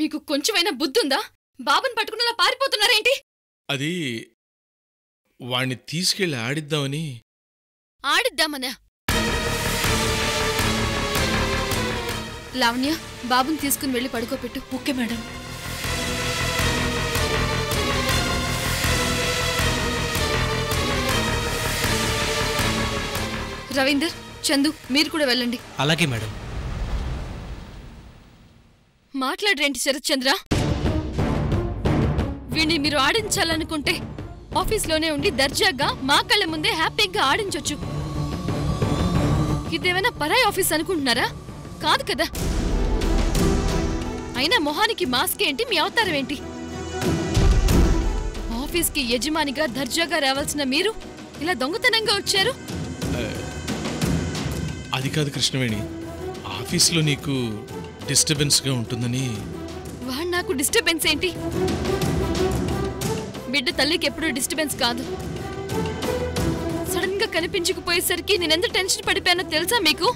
మీకు కొంచెమైనా బుద్ధుందా బాబుని పట్టుకునేలా పారిపోతున్నారేంటి అది వాణ్ణి తీసుకెళ్ళి ఆడిద్దామని ఆడిద్దామనా లావణ్య బాబుని తీసుకుని వెళ్ళి పడుకోపెట్టు ఓకే మేడం రవీందర్ చందు మీరు కూడా వెళ్ళండి అలాగే మేడం మాట్లాడరేంటి శరత్ చంద్ర వీణ్ణి మీరు ఆడించాలనుకుంటే ఆఫీస్లోనే ఉండి దర్జాగా మా కళ్ళ ముందే హ్యాపీగా ఆడించొచ్చు ఇదేమైనా పరాయి ఆఫీస్ అనుకుంటున్నారా కాదు కదా అయినా మొహానికి మాస్క్ ఏంటి మీ అవతారం ఏంటి ఆఫీస్కి యజమానిగా దర్జాగా రావాల్సిన మీరు ఇలా దొంగతనంగా వచ్చారు అది కాదు కృష్ణవేణి ఆఫీస్లో నీకు డిస్టర్బెన్స్గా ఉంటుందని వాడు నాకు డిస్టర్బెన్స్ ఏంటి బిడ్డ తల్లికి ఎప్పుడూ డిస్టర్బెన్స్ కాదు సడన్ గా కనిపించకపోయేసరికి నేనెంత టెన్షన్ పడిపోయానో తెలుసా మీకు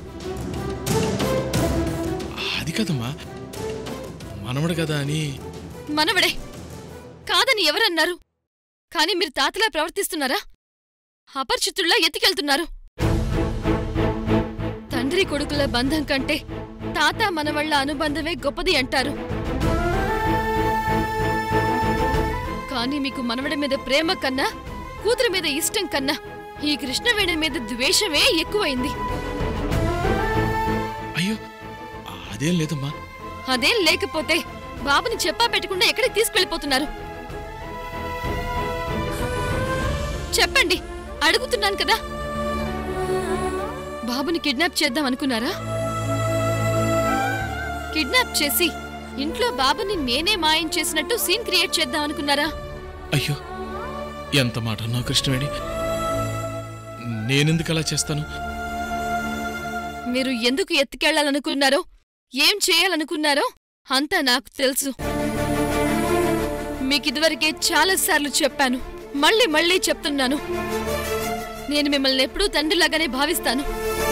అది కాదమ్మా మనవడు కదా అని మనవడే కాదని ఎవరన్నారు కానీ మీరు తాతలా ప్రవర్తిస్తున్నారా అపరిచితుల్లా ఎత్తికెళ్తున్నారు తండ్రి కొడుకుల బంధం కంటే తాత మనవళ్ళ అనుబంధమే గొప్పది అంటారు కానీ మీకు మనవడి మీద ప్రేమ కన్నా కూతురి మీద ఇష్టం కన్నా ఈ కృష్ణవేణి మీద ద్వేషమే ఎక్కువైంది అయ్యో అదేం లేదమ్మా అదేం లేకపోతే బాబుని చెప్పా పెట్టకుండా ఎక్కడికి తీసుకెళ్ళిపోతున్నారు చెప్పండి అడుగుతున్నాను కదా బాబుని కిడ్నాప్ చేద్దాం అనుకున్నారా కిడ్నాప్ చేసి ఇంట్లో బాబుని నేనే మాయం చేసినట్టు సీన్ క్రియేట్ చేద్దాం అనుకున్నారా అయ్యో ఎంత మాట అన్నావు కృష్ణవేణి నేనెందుకు అలా చేస్తాను మీరు ఎందుకు ఎత్తుకెళ్లాలనుకున్నారో ఏం చేయాలనుకున్నారో అంతా నాకు తెలుసు మీకిదివరకే చాలాసార్లు చెప్పాను మళ్ళీ మళ్ళీ చెప్తున్నాను నేను మిమ్మల్ని ఎప్పుడూ తండ్రిలాగానే భావిస్తాను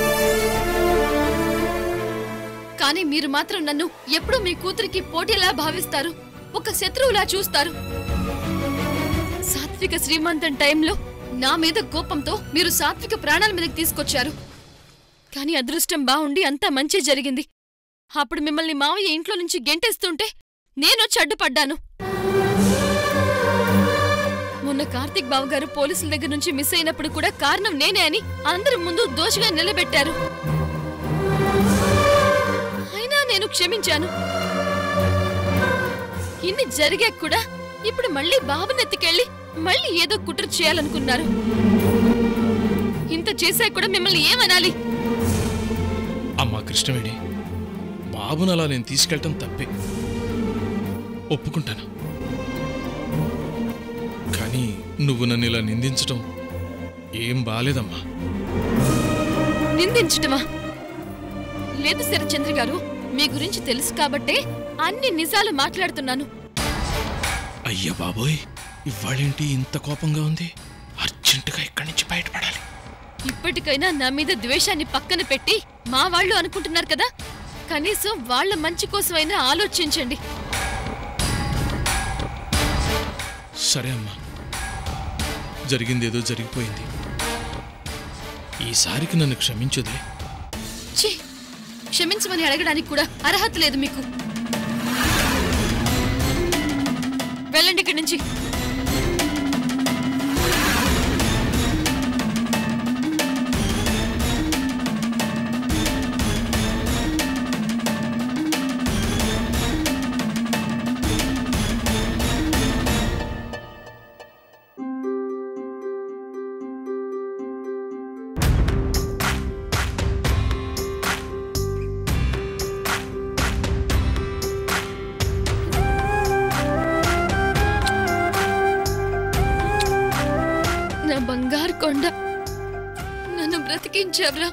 కానీ మీరు మాత్రం నన్ను ఎప్పుడూ మీ కూతురికి పోటీలా భావిస్తారు ఒక శత్రువులా చూస్తారు సాత్విక శ్రీమంతం టైంలో నా మీద కోపంతో మీరు సాత్విక ప్రాణాల మీదకి తీసుకొచ్చారు కానీ అదృష్టం బావుండి అంతా మంచి జరిగింది అప్పుడు మిమ్మల్ని మావయ్య ఇంట్లో నుంచి గెంటేస్తుంటే నేనొచ్చి అడ్డుపడ్డాను మొన్న కార్తీక్ బాబు గారు పోలీసుల దగ్గర నుంచి మిస్ అయినప్పుడు కూడా కారణం నేనే అని అందరి ముందు దోషిగా నిలబెట్టారు అయినా నేను క్షమించాను ఇన్ని జరిగాక కూడా ఇప్పుడు మళ్ళీ బాబునెత్తికెళ్ళి మళ్ళీ ఏదో కుట్ర చేయాలనుకున్నారు ఇంత చేశాక కూడా మిమ్మల్ని ఏమనాలి అమ్మా కృష్ణవేణి బాబును అలా నేను తీసుకెళ్ళటం తప్పే ఒప్పుకుంటాను కానీ నువ్వు నన్ను ఇలా నిందించటం ఏం బాలేదమ్మా నిందించటమా లేదు శరచంద్ర గారు మీ గురించి తెలుసు కాబట్టే అన్ని నిజాలు మాట్లాడుతున్నాను అయ్యా బాబోయ్ ఇవాళేంటి ఇంత కోపంగా ఉంది అర్జెంటుగా ఇక్కడి నుంచి బయటపడాలి ఇప్పటికైనా నా మీద ద్వేషాన్ని పక్కన పెట్టి మా వాళ్ళు అనుకుంటున్నారు కదా కనీసం వాళ్ళ మంచి కోసమైనా ఆలోచించండి సరే అమ్మా జరిగిందేదో జరిగిపోయింది ఈసారికి నన్ను క్షమించుదే ఛీ క్షమించమని అడగడానికి కూడా అర్హత లేదు మీకు వెళ్ళండి ఇక్కడి నుంచి నా బంగారు కొండ నన్ను బ్రతికించావురా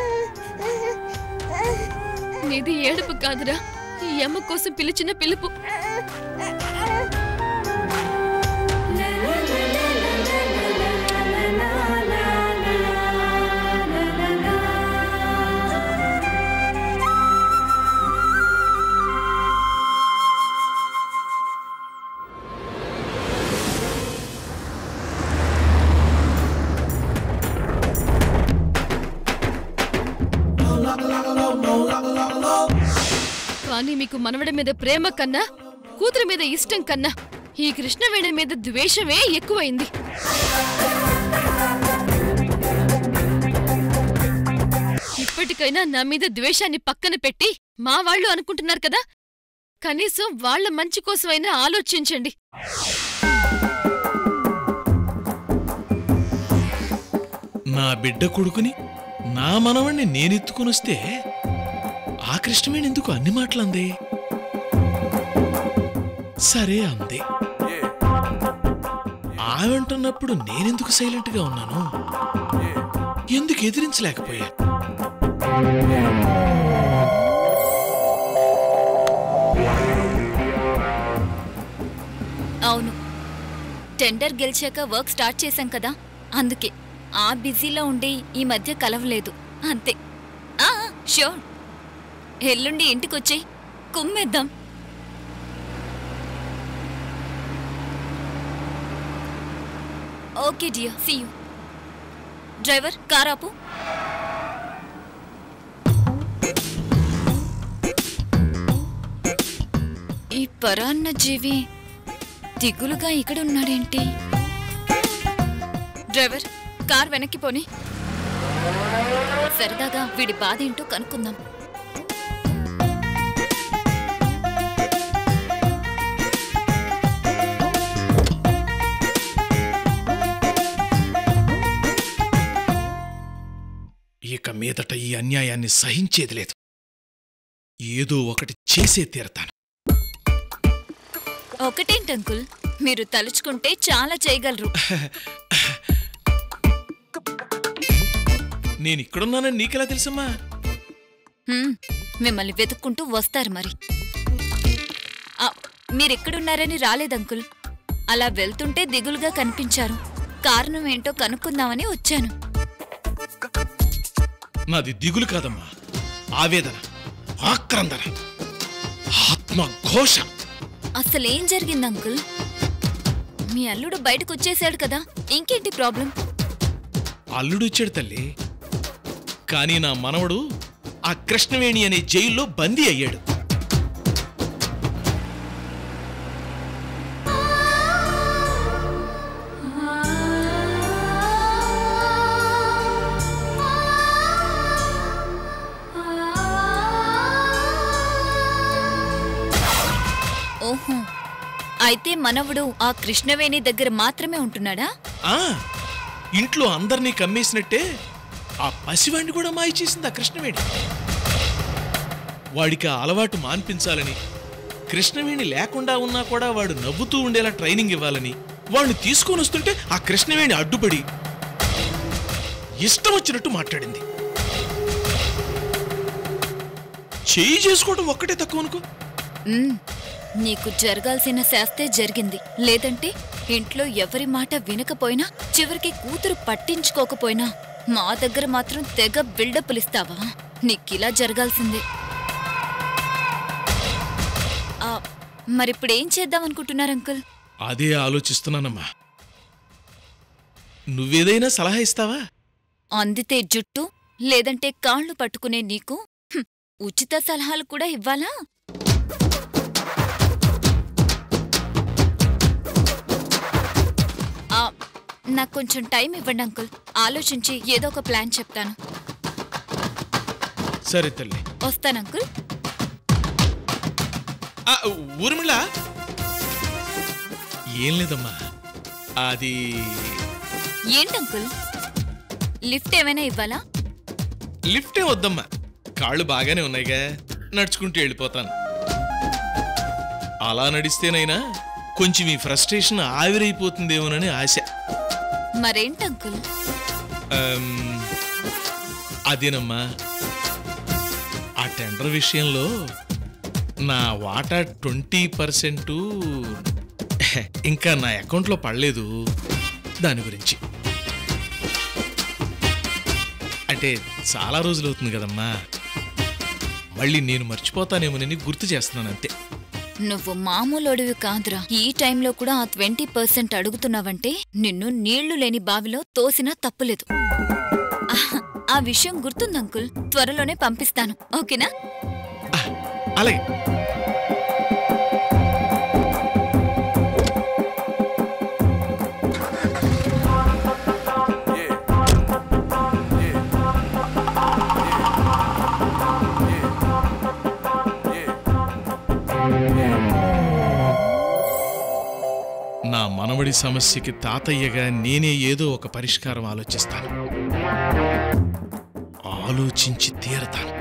నీది ఏడుపు కాదురా ఈ అమ్మ కోసం పిలిచిన పిలుపు కానీ మీకు మనవడి మీద ప్రేమ కన్నా కూతురి మీద ఇష్టం కన్నా ఈ కృష్ణవేణి మీద ద్వేషమే ఎక్కువైంది ఇప్పటికైనా నా మీద ద్వేషాన్ని పక్కన పెట్టి మా వాళ్ళు అనుకుంటున్నారు కదా కనీసం వాళ్ళ మంచి కోసమైనా ఆలోచించండి నా బిడ్డ కొడుకుని నా మనవణ్ణి నేనెత్తుకునొస్తే ఆ కృష్ణమేణి ఎందుకు అన్ని మాటలంది సరే అంది ఆమెంటున్నప్పుడు నేనెందుకు సైలెంట్గా ఉన్నాను ఎందుకు ఎదిరించలేకపోయా అవును టెండర్ గెలిచాక వర్క్ స్టార్ట్ చేశాం కదా అందుకే ఆ బిజీలో ఉండి ఈ మధ్య కలవలేదు అంతే ఆ షూర్ ఎల్లుండి ఇంటికొచ్చేయ్ కుమ్మేద్దాం okay dear see you driver car ఆపు ఈ పరాన్న జీవి దిగులుగా ఇక్కడ ఉన్నాడేంటి డ్రైవర్ కార్ వెనక్కి పోని సరదాగా వీడి బాధ ఏంటో కనుక్కుందాం ఇక మీదట ఈ అన్యాయాన్ని సహించేది లేదు ఏదో ఒకటి చేసే తీరతాను ఒకటేంటి అంకుల్ మీరు తలుచుకుంటే చాలా చేయగలరు నేను ఇక్కడున్నానని నీకెలా తెలుసమ్మా హ్మ్, మిమ్మల్ని వెతుక్కుంటూ వస్తారు మరి ఆ, మీరెక్కడున్నారని రాలేదంకుల్ అలా వెళ్తుంటే దిగులుగా కనిపించారు కారణం ఏంటో కనుక్కుందామని వచ్చాను నాది దిగులు కాదమ్మా ఆవేదన ఆక్రందన ఆత్మఘోష అసలేం జరిగింది అంకుల్ మీ అల్లుడు బయటకు వచ్చేసాడు కదా ఇంకేంటి ప్రాబ్లం అల్లుడు ఇచ్చాడు తల్లి కానీ నా మనవడు ఆ కృష్ణవేణి అనే జైల్లో బందీ అయ్యాడు ఓహో అయితే మనవడు ఆ కృష్ణవేణి దగ్గర మాత్రమే ఉంటున్నాడా ఆ ఇంట్లో అందరినీ కమ్మేసినట్టే ఆ పసివాణ్ణి కూడా మాయ చేసింది ఆ కృష్ణవేణి వాడికి ఆ అలవాటు మాన్పించాలని కృష్ణవేణి లేకుండా ఉన్నా కూడా వాడు నవ్వుతూ ఉండేలా ట్రైనింగ్ ఇవ్వాలని వాడిని తీసుకొని వస్తుంటే ఆ కృష్ణవేణి అడ్డుపడి ఇష్టం వచ్చినట్టు మాట్లాడింది చేయి చేసుకోవడం ఒక్కటే తక్కువ అనుకో మ్మ్. నీకు జరగాల్సిన శాస్తే జరిగింది లేదంటే ఇంట్లో ఎవరి మాట వినకపోయినా చివరికి కూతురు పట్టించుకోకపోయినా మా దగ్గర మాత్రం తెగ బిల్డప్పులిస్తావా నీకిలా జరగాల్సిందే ఆ, మరిప్పుడేం చేద్దాం అనుకుంటున్నారు అంకుల్ అదే ఆలోచిస్తున్నానమ్మా నువ్వేదైనా సలహా ఇస్తావా అందితే జుట్టు లేదంటే కాళ్ళు పట్టుకునే నీకు హ్మ్, ఉచిత సలహాలు కూడా ఇవ్వాలా ఆ, నాకు కొంచెం టైం ఇవ్వండి అంకుల్ ఆలోచించి ఏదో ఒక ప్లాన్ చెప్తాను సరే తల్లి వస్తాను అంకుల్ ఆ, ఊర్మిళ ఏం లేదమ్మా అది ఏంటి అంకుల్ లిఫ్ట్ ఏమైనా ఇవ్వాలా లిఫ్టే వద్దమ్మా కాళ్ళు బాగానే ఉన్నాయిగా నడుచుకుంటూ వెళ్ళిపోతాను అలా నడిస్తేనైనా కొంచెం ఈ ఫ్రస్ట్రేషన్ ఆవిరైపోతుందేమోనని ఆశ మరేంటి అంకుల్ ఆమ్, అదేనమ్మా ఆ టెండర్ విషయంలో నా వాటా ట్వంటీ పర్సెంట్ ఇంకా నా అకౌంట్లో పడలేదు దాని గురించి అంటే చాలా రోజులు అవుతుంది కదమ్మా మళ్ళీ నేను మర్చిపోతానేమోనని గుర్తు చేస్తున్నాను అంతే నువ్వు మామూలోడివి కాదురా ఈ టైంలో కూడా ఆ ట్వంటీ పర్సెంట్ అడుగుతున్నావంటే నిన్ను నీళ్లు లేని బావిలో తోసినా తప్పులేదు ఆహ్, ఆ విషయం గుర్తుంది అంకుల్ త్వరలోనే పంపిస్తాను ఓకేనా ఆ, అలాగే నా మనవడి సమస్యకి తాతయ్యగా నేనే ఏదో ఒక పరిష్కారం ఆలోచిస్తాను ఆలోచించి తీరతాను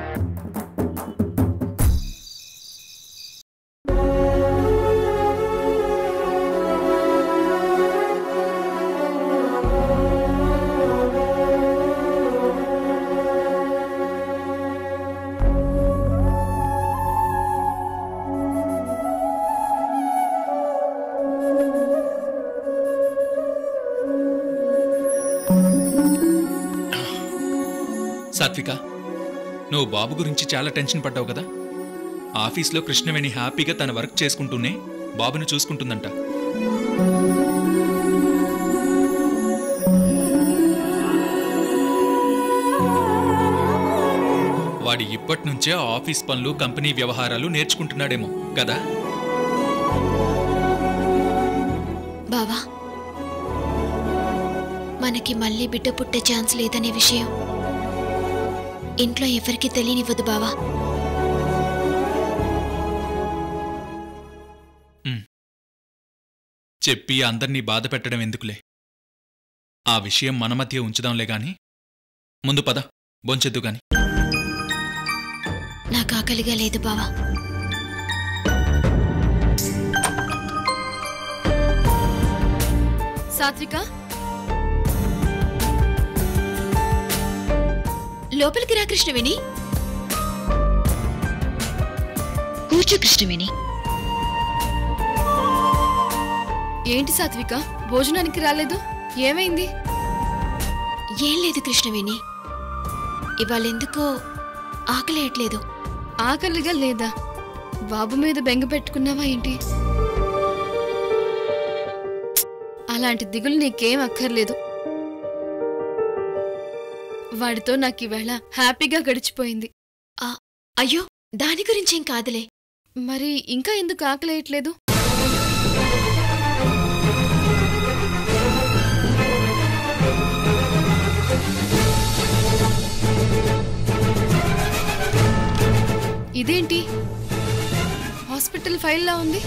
సాత్విక నువ్వు బాబు గురించి చాలా టెన్షన్ పడ్డావు కదా ఆఫీస్లో కృష్ణవేణి హ్యాపీగా తన వర్క్ చేసుకుంటూనే బాబుని చూసుకుంటుందంట వాడి ఇప్పటి నుంచే ఆఫీస్ పనులు కంపెనీ వ్యవహారాలు నేర్చుకుంటున్నాడేమో కదా బావా మనకి మళ్ళీ బిడ్డ పుట్టే ఛాన్స్ లేదనే విషయం ఇంట్లో ఎవరికీ తెలియనివ్వదు బావా చెప్పి అందర్నీ బాధ పెట్టడం ఎందుకులే ఆ విషయం మన మధ్య ఉంచుదాంలే గాని ముందు పద బొంచెద్దు గాని నాకు ఆకలిగా లేదు బావా సాత్విక లోపలికి రా కృష్ణవేణి కూర్చో కృష్ణవేణి ఏంటి సాత్విక భోజనానికి రాలేదు ఏమైంది ఏం లేదు కృష్ణవేణి ఇవాళ ఎందుకో ఆకలేయట్లేదు ఆకలిగా లేదా బాబు మీద బెంగ పెట్టుకున్నావా ఏంటి అలాంటి దిగులు నీకేం అక్కర్లేదు వాడితో నాకు ఈవేళ హ్యాపీగా గడిచిపోయింది ఆ, అయ్యో దాని గురించేం కాదులే మరి ఇంకా ఎందుకు ఆకలేయట్లేదు ఇదేంటి హాస్పిటల్ ఫైల్లా ఉంది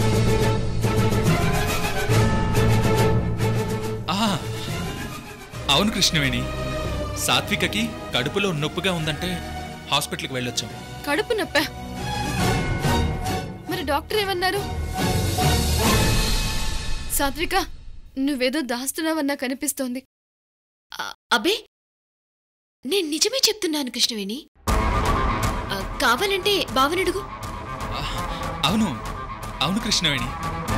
ఆహా అవును కృష్ణవేణి సాత్వికకి కడుపులో నొప్పిగా ఉందంటే హాస్పిటల్కి వెళ్ళొచ్చాం కడుపు నొప్ప మరి డాక్టర్ ఏమన్నారు సాత్విక నువ్వేదో దాస్తున్నావన్నా కనిపిస్తోంది ఆ, అబ్బే నేను నిజమే చెప్తున్నాను కృష్ణవేణి ఆ, కావాలంటే బావనడుగు ఆహ్, అవును అవును కృష్ణవేణి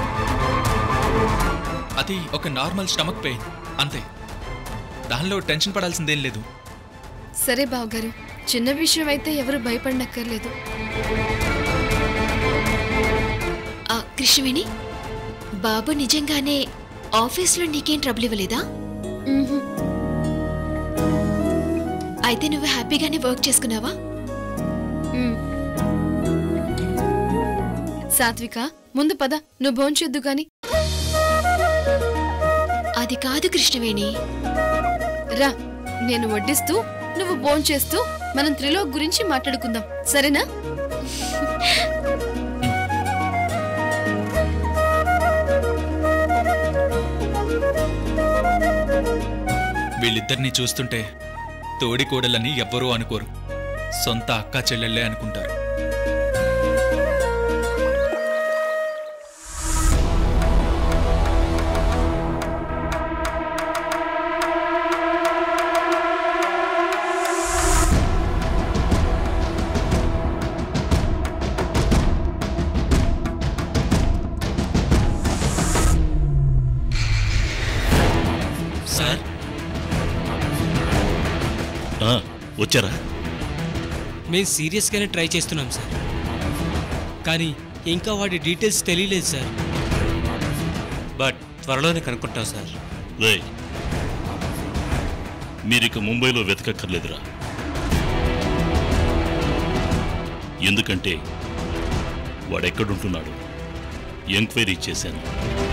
అది ఒక నార్మల్ స్టమక్ పెయిన్ అంతే దానిలో టెన్షన్ పడాల్సిందేం లేదు సరే బావగారు చిన్న విషయం అయితే ఎవరు భయపడనక్కర్లేదు ఆ, కృష్ణవేణి బాబు నిజంగానే ఆఫీస్లో నీకేం ట్రబుల్ ఇవ్వలేదా మ్మ్హ్. అయితే నువ్వు హ్యాపీగానే వర్క్ చేసుకున్నావా మ్మ్. సాత్విక ముందు పద నువ్వు భోంచొద్దు గాని అది కాదు కృష్ణవేణి రా నేను వడ్డిస్తూ నువ్వు భోంచేస్తూ మనం త్రిలోక్ గురించి మాట్లాడుకుందాం సరేనా వీళ్ళిద్దరినీ చూస్తుంటే తోడికోడలని ఎవ్వరూ అనుకోరు సొంత అక్క చెల్లెళ్ళే అనుకుంటారు సార్ ఆ, వచ్చారా మేము సీరియస్గానే ట్రై చేస్తున్నాం సార్ కానీ ఇంకా వాడి డీటెయిల్స్ తెలియలేదు సార్ బట్ త్వరలోనే కనుక్కుంటాం సార్ రే మీరిక ముంబైలో వెతకక్కర్లేదురా ఎందుకంటే వాడెక్కడుంటున్నాడు ఎంక్వైరీ చేశాను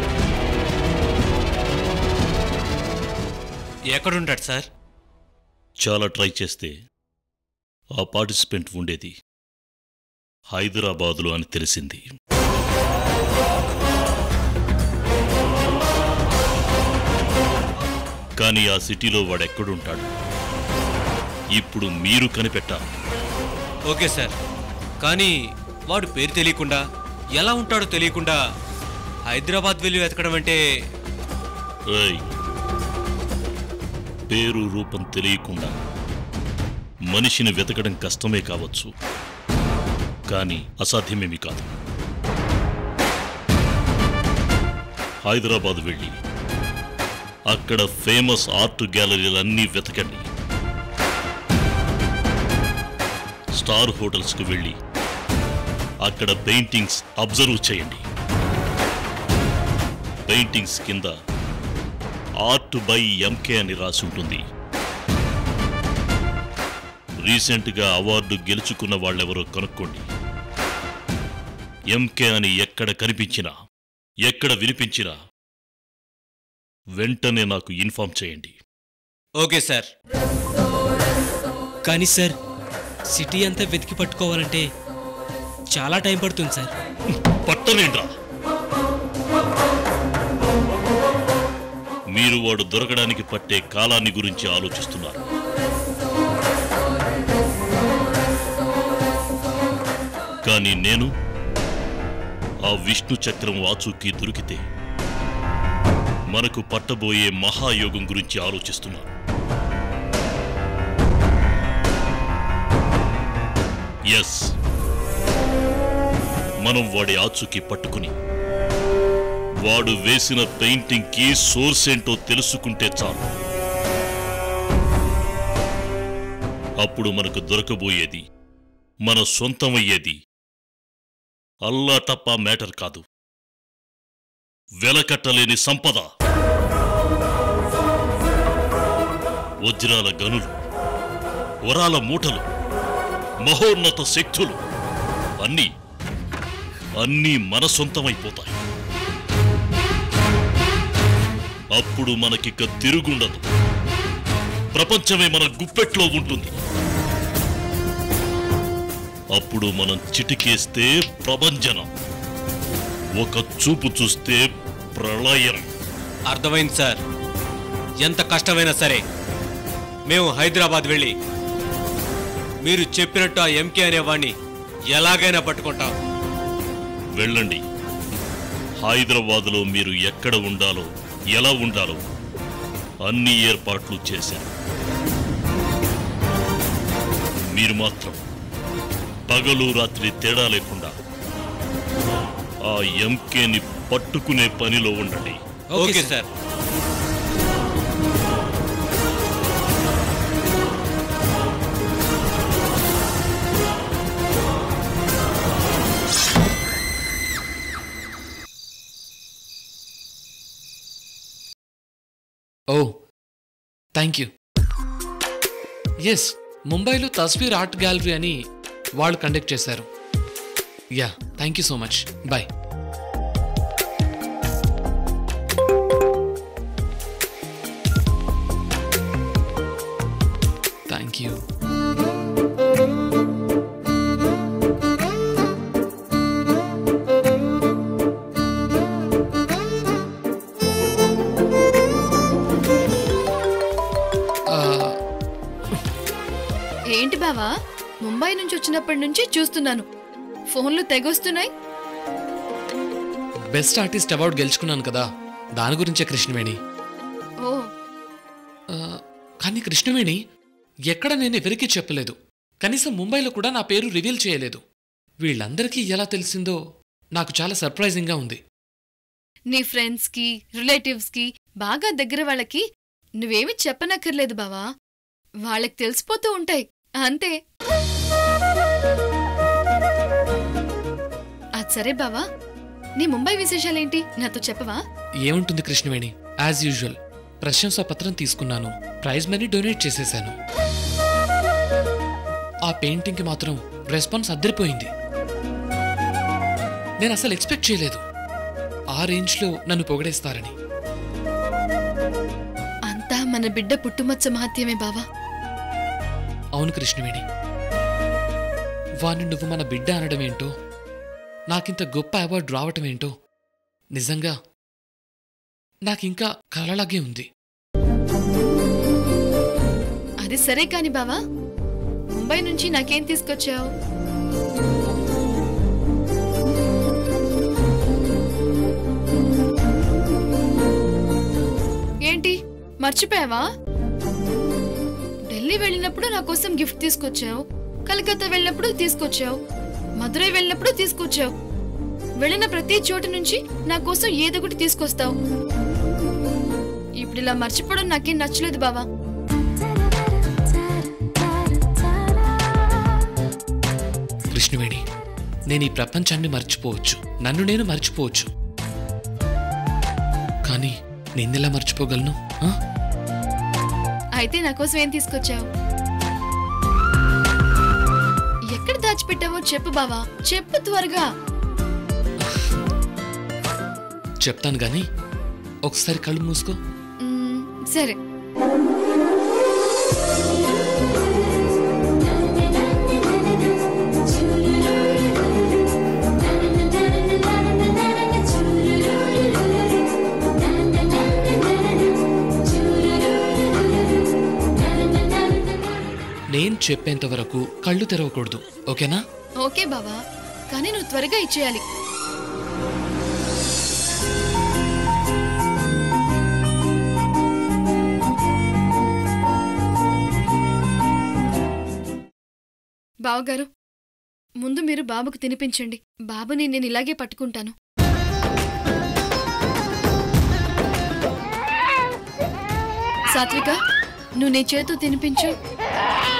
ఎక్కడుంటాడు సార్ చాలా ట్రై చేస్తే ఆ పార్టిసిపెంట్ ఉండేది హైదరాబాదులో అని తెలిసింది కానీ ఆ సిటీలో వాడెక్కడుంటాడు ఇప్పుడు మీరు కనిపెట్టాలి ఓకే సార్ కానీ వాడు పేరు తెలియకుండా ఎలా ఉంటాడో తెలియకుండా హైదరాబాద్ వెళ్ళి వెతకడం అంటే ఏయ్ పేరు రూపం తెలియకుండా మనిషిని వెతకడం కష్టమే కావచ్చు కానీ అసాధ్యమేమి కాదు హైదరాబాద్ వెళ్ళి అక్కడ ఫేమస్ ఆర్ట్ గ్యాలరీలన్నీ వెతకండి స్టార్ హోటల్స్కు వెళ్ళి అక్కడ పెయింటింగ్స్ అబ్జర్వ్ చేయండి పెయింటింగ్స్ కింద ఆర్ట్ బై ఎంకే అని రాసి ఉంటుంది రీసెంట్గా అవార్డు గెలుచుకున్న వాళ్ళెవరో కనుక్కోండి ఎంకే అని ఎక్కడ కనిపించినా ఎక్కడ వినిపించినా వెంటనే నాకు ఇన్ఫార్మ్ చేయండి ఓకే సార్ కానీ సార్ సిటీ అంతా వెతికి పట్టుకోవాలంటే చాలా టైం పడుతుంది సార్ పట్టలేండ్రా మీరు వాడు దొరకడానికి పట్టే కాలాన్ని గురించి ఆలోచిస్తున్నారు కానీ నేను ఆ విష్ణు చక్రం వాచుకి దొరికితే మనకు పట్టబోయే మహాయోగం గురించి ఆలోచిస్తున్నాను ఎస్ మనం వాడి ఆచుకి పట్టుకుని వాడు వేసిన పెయింటింగ్ కి సోర్స్ ఏంటో తెలుసుకుంటే చాలు అప్పుడు మనకు దొరకబోయేది మన సొంతమయ్యేది అల్లా తప్ప మ్యాటర్ కాదు వెలకట్టలేని సంపద వజ్రాల గనులు వరాల మూటలు మహోన్నత శక్తులు అన్నీ అన్నీ మన సొంతమైపోతాయి అప్పుడు మనకిక తిరుగుండదు ప్రపంచమే మన గుప్పెట్లో ఉంటుంది అప్పుడు మనం చిటికేస్తే ప్రభంజనం ఒక చూపు చూస్తే ప్రళయం అర్థమైంది సార్ ఎంత కష్టమైనా సరే మేము హైదరాబాద్ వెళ్ళి మీరు చెప్పినట్టు ఆ ఎంకే అనేవాణ్ణి ఎలాగైనా పట్టుకుంటాం వెళ్ళండి హైదరాబాదులో మీరు ఎక్కడ ఉండాలో ఎలా ఉండాలో అన్ని ఏర్పాట్లు చేశారు మీరు మాత్రం పగలు రాత్రి తేడా లేకుండా ఆ ఎంకేని పట్టుకునే పనిలో ఉండండి okay sir oh thank you yes ముంబైలో తస్వీర్ ఆర్ట్ గ్యాలరీ అని వాళ్ళు కండక్ట్ చేశారు yeah thank you so much bye thank you ఏంటి బావా ముంబై నుంచి వచ్చినప్పటి నుంచి చూస్తున్నాను ఫోన్లు తెగొస్తున్నాయి బెస్ట్ ఆర్టిస్ట్ అవార్డు గెలుచుకున్నాను కదా దాని గురించే కృష్ణవేణి ఓ ఆ, కానీ కృష్ణవేణి ఎక్కడ నేను ఎవరికీ చెప్పలేదు కనీసం ముంబైలో కూడా నా పేరు రివీల్ చేయలేదు వీళ్ళందరికీ ఎలా తెలిసిందో నాకు చాలా సర్ప్రైజింగ్గా ఉంది నీ ఫ్రెండ్స్కి రిలేటివ్స్కి బాగా దగ్గర వాళ్ళకి నువ్వేమి చెప్పనక్కర్లేదు బావా వాళ్ళకి తెలిసిపోతూ ఉంటాయి అంతే అది సరే బావా నీ ముంబై విశేషాలేంటి నాతో చెప్పవా ఏముంటుంది కృష్ణవేణి యాజ్ యూజువల్ ప్రశంసా పత్రం తీసుకున్నాను ప్రైజ్ మనీ డొనేట్ చేసేశాను ఆ పెయింటింగ్కి మాత్రం రెస్పాన్స్ అద్దరిపోయింది నేను అసలు ఎక్స్పెక్ట్ చేయలేదు ఆ రేంజ్లో నన్ను పొగడేస్తారని అంతా మన బిడ్డ పుట్టుమచ్చ మహత్యమే బావా అవును కృష్ణవేణి వాణ్ణి నువ్వు మన బిడ్డ అనడమేంటో నాకింత గొప్ప అవార్డు రావటమేంటో నిజంగా నాకింకా కలలాగే ఉంది అది సరే కాని బావా ముంబై నుంచి నాకేం తీసుకొచ్చావు ఏంటి మర్చిపోయావా ఢిల్లీ వెళ్ళినప్పుడు నా కోసం గిఫ్ట్ తీసుకొచ్చావు కలకత్తా వెళ్ళినప్పుడు తీసుకొచ్చావు మదురై వెళ్ళినప్పుడు తీసుకొచ్చావు వెళ్ళిన ప్రతి చోటు నుంచి నా కోసం ఏదో ఒకటి తీసుకొస్తావు ఇప్పుడు ఇలా మర్చిపోవడం నాకేం నచ్చలేదు బావా కృష్ణవేణి నేను ఈ ప్రపంచాన్ని మర్చిపోవచ్చు నన్ను నేను మర్చిపోవచ్చు కానీ నేనెలా మర్చిపోగలను ఆ? అయితే నా కోసం ఏం తీసుకొచ్చావు ఎక్కడ దాచిపెట్టావో చెప్పు బావా చెప్పు త్వరగా చెప్తాను గాని ఒకసారి కళ్ళు మూసుకో మ్మ్, సరే నేను చెప్పేంత వరకు కళ్ళు తెరవకూడదు ఓకేనా ఓకే బావా కానీ నువ్వు త్వరగా ఇచ్చేయాలి బావగారు ముందు మీరు బాబుకు తినిపించండి బాబుని నేను ఇలాగే పట్టుకుంటాను సాత్విక నువ్వు నీ చేతు తినిపించు